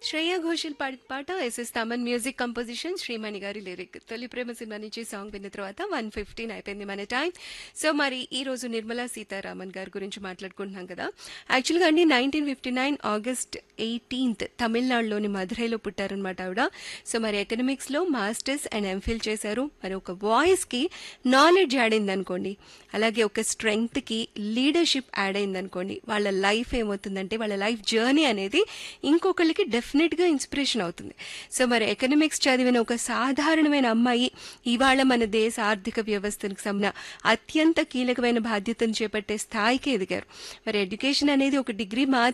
శ్రేయా ఘోషల్ పాడిన పాట S S Thaman music composition Srimani గారి లిరిక్ తొలి ప్రేమ సినిమా నుంచి సాంగ్ విన్న తర్వాత వన్ ఫిఫ్టీన్ అయిపోయింది మన టైం సో మరి ఈ రోజు నిర్మలా సీతారామన్ గారి గురించి మాట్లాడుకుంటున్నాం కదా యాక్చువల్గా అండి nineteen fifty nine August eighteenth తమిళనాడులోని మధురైలో పుట్టారనమాట ఆవిడ సో మరి ఎకనామిక్స్లో మాస్టర్స్ అండ్ ఎంఫిల్ చేశారు మరి ఒక వాయిస్కి నాలెడ్జ్ యాడ్ అయింది అనుకోండి అలాగే ఒక స్ట్రెంగ్త్కి లీడర్షిప్ యాడ్ అయింది అనుకోండి వాళ్ళ లైఫ్ ఏమవుతుందంటే వాళ్ళ లైఫ్ జర్నీ అనేది ఇంకొకళ్ళకి డెఫినెట్గా ఇన్స్పిరేషన్ అవుతుంది సో మరి ఎకనామిక్స్ చదివిన ఒక సాధారణమైన అమ్మాయి ఇవాళ మన దేశ ఆర్థిక వ్యవస్థకు సంబంధ అత్యంత కీలకమైన బాధ్యతను చేపట్టే స్థాయికి ఎదిగారు మరి ఎడ్యుకేషన్ అనేది ఒక డిగ్రీ మాత్రం